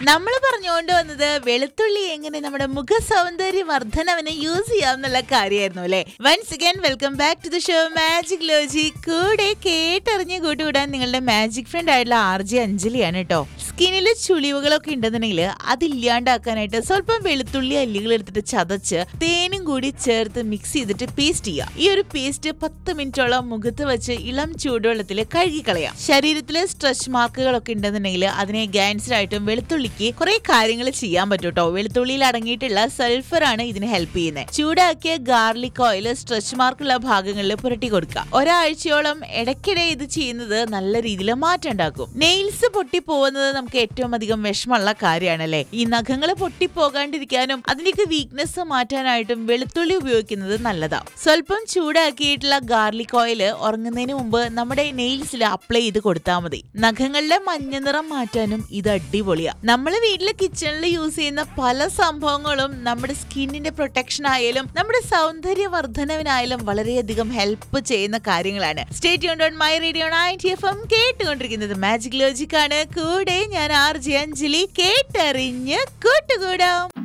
നമ്മൾ പറഞ്ഞുകൊണ്ട് വന്നത് വെളുത്തുള്ളി എങ്ങനെ നമ്മുടെ മുഖ സൗന്ദര്യ വർധനവിന് യൂസ് ചെയ്യാം എന്നുള്ള കാര്യമായിരുന്നു അല്ലെ once again welcome back to the show magic logic കൂടെ കേട്ടറിഞ്ഞ് കൂട്ടുകൂടാൻ നിങ്ങളുടെ മാജിക് ഫ്രണ്ട് ആയിട്ടുള്ള ആർ ജെ അഞ്ജലിയാണ് കേട്ടോ സ്കിന്നിൽ ചുളിവുകളൊക്കെ ഉണ്ടെന്നുണ്ടെങ്കിൽ അതില്ലാണ്ടാക്കാനായിട്ട് സ്വല്പം വെളുത്തുള്ളി അല്ലികൾ എടുത്തിട്ട് ചതച്ച് തേനും കൂടി ചേർത്ത് മിക്സ് ചെയ്തിട്ട് പേസ്റ്റ് ചെയ്യുക ഈ ഒരു പേസ്റ്റ് പത്ത് മിനിറ്റോളം മുഖത്ത് വെച്ച് ഇളം ചൂടുവെള്ളത്തിൽ കഴുകിക്കളയാം ശരീരത്തിലെ സ്ട്രെച്ച് മാർക്കുകളൊക്കെ ഉണ്ടെന്നുണ്ടെങ്കിൽ അതിനെ ഗാൻസർ ആയിട്ടും വെളുത്തുള്ളിക്ക് കുറെ കാര്യങ്ങൾ ചെയ്യാൻ പറ്റും കേട്ടോ വെളുത്തുള്ളിയിൽ അടങ്ങിയിട്ടുള്ള സൾഫർ ആണ് ഇതിന് ഹെൽപ്പ് ചെയ്യുന്നത് ചൂടാക്കിയ ഗാർലിക് ഓയിൽ സ്ട്രെച്ച് മാർക്കുള്ള ഭാഗങ്ങളിൽ പുരട്ടി കൊടുക്കുക ഒരാഴ്ചയോളം ഇടയ്ക്കിടെ ഇത് ചെയ്യുന്നത് നല്ല രീതിയിൽ മാറ്റം ഉണ്ടാക്കും നെയിൽസ് പൊട്ടി പോകുന്നത് നമുക്ക് ഏറ്റവും അധികം വിഷമമുള്ള കാര്യമാണല്ലേ ഈ നഖങ്ങൾ പൊട്ടി പോകാണ്ടിരിക്കാനും അതിലേക്ക് വീക്ക്നെസ് മാറ്റാനായിട്ടും വെളുത്തുള്ളി ഉപയോഗിക്കുന്നത് നല്ലതാ സ്വല്പം ചൂടാക്കിയിട്ടുള്ള ഗാർലിക് ഓയിൽ ഉറങ്ങുന്നതിന് മുമ്പ് നമ്മുടെ നെയിൽസിൽ അപ്ലൈ ചെയ്ത് കൊടുത്താൽ മതി നഖങ്ങളിലെ മഞ്ഞ നിറം മാറ്റാനും ഇത് അടിപൊളിയാ നമ്മൾ വീട്ടിലെ കിച്ചണിൽ യൂസ് ചെയ്യുന്ന പല സംഭവങ്ങളും നമ്മുടെ സ്കിന്നിന്റെ പ്രൊട്ടക്ഷൻ ആയാലും നമ്മുടെ സൗന്ദര്യ വർധനവിനായാലും വളരെയധികം ഹെൽപ്പ് ചെയ്യുന്ന കാര്യങ്ങളാണ് സ്റ്റേറ്റ് ഓൺ my radio ninety F M കേട്ടുകൊണ്ടിരിക്കുന്നത് മാജിക് ലോജിക് ആണ് കൂടെ ഞാൻ ആർ ജെ അഞ്ജലി കേട്ടറിഞ്ഞ് കൂട്ടുകൂടാം